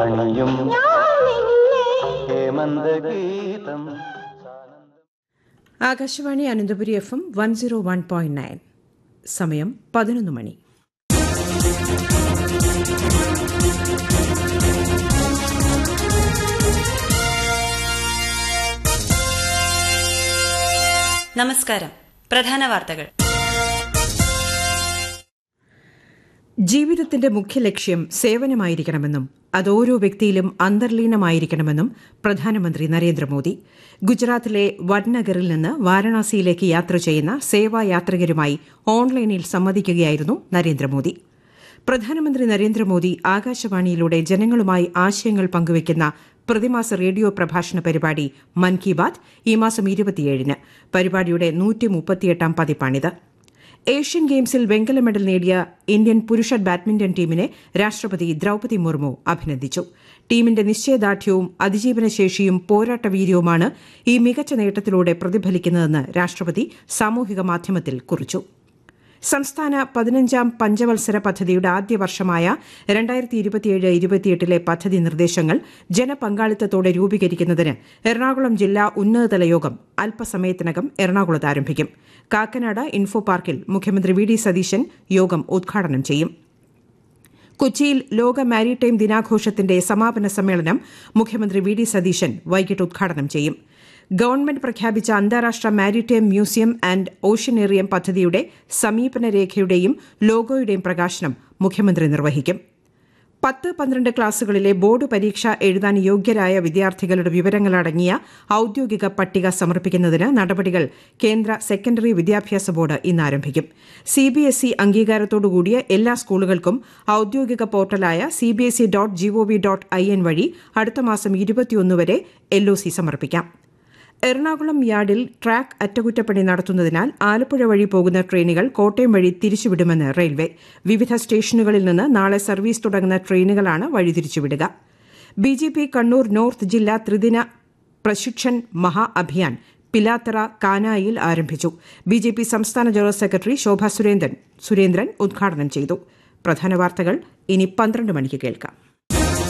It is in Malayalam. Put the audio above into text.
അണിയും ഹേമന്തഗീതം Akashvani Ananthapuri F M one zero one point nine സമയം പതിനൊന്ന് മണി നമസ്കാരം പ്രധാന വാർത്തകൾ ജീവിതത്തിന്റെ മുഖ്യ ലക്ഷ്യം സേവനമായിരിക്കണമെന്നും അത് ഓരോ വ്യക്തിയിലും അന്തർലീനമായിരിക്കണമെന്നും പ്രധാനമന്ത്രി നരേന്ദ്രമോദി ഗുജറാത്തിലെ വഡ്നഗറിൽ നിന്ന് വാരണാസിയിലേക്ക് യാത്ര ചെയ്യുന്ന സേവായാത്രികരുമായി ഓൺലൈനിൽ സംവദിക്കുകയായിരുന്നു നരേന്ദ്രമോദി പ്രധാനമന്ത്രി നരേന്ദ്രമോദി ആകാശവാണിയിലൂടെ ജനങ്ങളുമായി ആശയങ്ങൾ പങ്കുവയ്ക്കുന്ന പ്രതിമാസ റേഡിയോ പ്രഭാഷണ പരിപാടി മൻ കി ബാത് ഈ മാസം ഇരുപത്തിയേഴിന് പരിപാടിയുടെ നൂറ്റി മുപ്പത്തിയെട്ടാം പതിപ്പാണിത് ഏഷ്യൻ ഗെയിംസിൽ വെങ്കല മെഡൽ നേടിയ ഇന്ത്യൻ പുരുഷ ബാഡ്മിന്റൺ ടീമിനെ രാഷ്ട്രപതി ദ്രൌപതി മുർമു അഭിനന്ദിച്ചു ടീമിന്റെ നിശ്ചയദാർഢ്യവും അതിജീവനശേഷിയും പോരാട്ടവീര്യവുമാണ് ഈ മികച്ച നേട്ടത്തിലൂടെ പ്രതിഫലിക്കുന്നതെന്ന് രാഷ്ട്രപതി സാമൂഹിക മാധ്യമത്തിൽ കുറിച്ചു സംസ്ഥാന പതിനഞ്ചാം പഞ്ചവത്സര പദ്ധതിയുടെ ആദ്യ വർഷമായ രണ്ടായിരത്തി ഇരുപത്തിയേഴ് ഇരുപത്തിയെട്ടിലെ പദ്ധതി നിർദ്ദേശങ്ങൾ ജനപങ്കാളിത്തത്തോടെ രൂപീകരിക്കുന്നതിന് എറണാകുളം ജില്ലാ ഉന്നതതല യോഗം അല്പസമയത്തിനകം എറണാകുളത്ത് ആരംഭിക്കും കാക്കനാട് ഇൻഫോ പാർക്കിൽ മുഖ്യമന്ത്രി വി ഡി സതീശൻ യോഗം ഉദ്ഘാടനം ചെയ്യും കൊച്ചിയിൽ ലോക മാരിടൈം ദിനാഘോഷത്തിന്റെ സമാപന സമ്മേളനം മുഖ്യമന്ത്രി വി ഡി സതീശൻ വൈകിട്ട് ഉദ്ഘാടനം ചെയ്യും ഗവൺമെന്റ് പ്രഖ്യാപിച്ച അന്താരാഷ്ട്ര മാരിടൈം മ്യൂസിയം ആൻഡ് ഓഷ്യനേറിയം പദ്ധതിയുടെ സമീപന രേഖയുടെയും ലോഗോയുടെയും പ്രകാശനം മുഖ്യമന്ത്രി നിർവഹിക്കും പത്ത് പന്ത്രണ്ട് ക്ലാസുകളിലെ ബോർഡ് പരീക്ഷ എഴുതാൻ യോഗ്യരായ വിദ്യാർത്ഥികളുടെ വിവരങ്ങളടങ്ങിയ ഔദ്യോഗിക പട്ടിക സമർപ്പിക്കുന്നതിന് നടപടികൾ കേന്ദ്ര സെക്കൻഡറി വിദ്യാഭ്യാസ ബോർഡ് ഇന്ന് ആരംഭിക്കും സിബിഎസ്ഇ അംഗീകാരത്തോടുകൂടിയ എല്ലാ സ്കൂളുകൾക്കും ഔദ്യോഗിക പോർട്ടലായ CBSE dot GOV dot I N വഴി അടുത്ത മാസം ഇരുപത്തിയൊന്ന് വരെ എൽഒസി സമർപ്പിക്കാം എറണാകുളം യാർഡിൽ ട്രാക്ക് അറ്റകുറ്റപ്പണി നടത്തുന്നതിനാൽ ആലപ്പുഴ വഴി പോകുന്ന ട്രെയിനുകൾ കോട്ടയം വഴി തിരിച്ചുവിടുമെന്ന് റെയിൽവേ വിവിധ സ്റ്റേഷനുകളിൽ നിന്ന് നാളെ സർവീസ് തുടങ്ങുന്ന ട്രെയിനുകളാണ് വഴിതിരിച്ചുവിടുക ബിജെപി കണ്ണൂർ നോർത്ത് ജില്ലാ ത്രിദിന പ്രശിക്ഷൺ മഹാ അഭിയാൻ പിലാത്തറ കാനായിൽ ആരംഭിച്ചു ബിജെപി സംസ്ഥാന ജനറൽ സെക്രട്ടറി ശോഭ സുരേന്ദ്രൻ സുരേന്ദ്രൻ ഉദ്ഘാടനം ചെയ്തു പ്രധാന വാർത്തകൾ ഇനി പന്ത്രണ്ട് മണിക്ക് കേൾക്കാം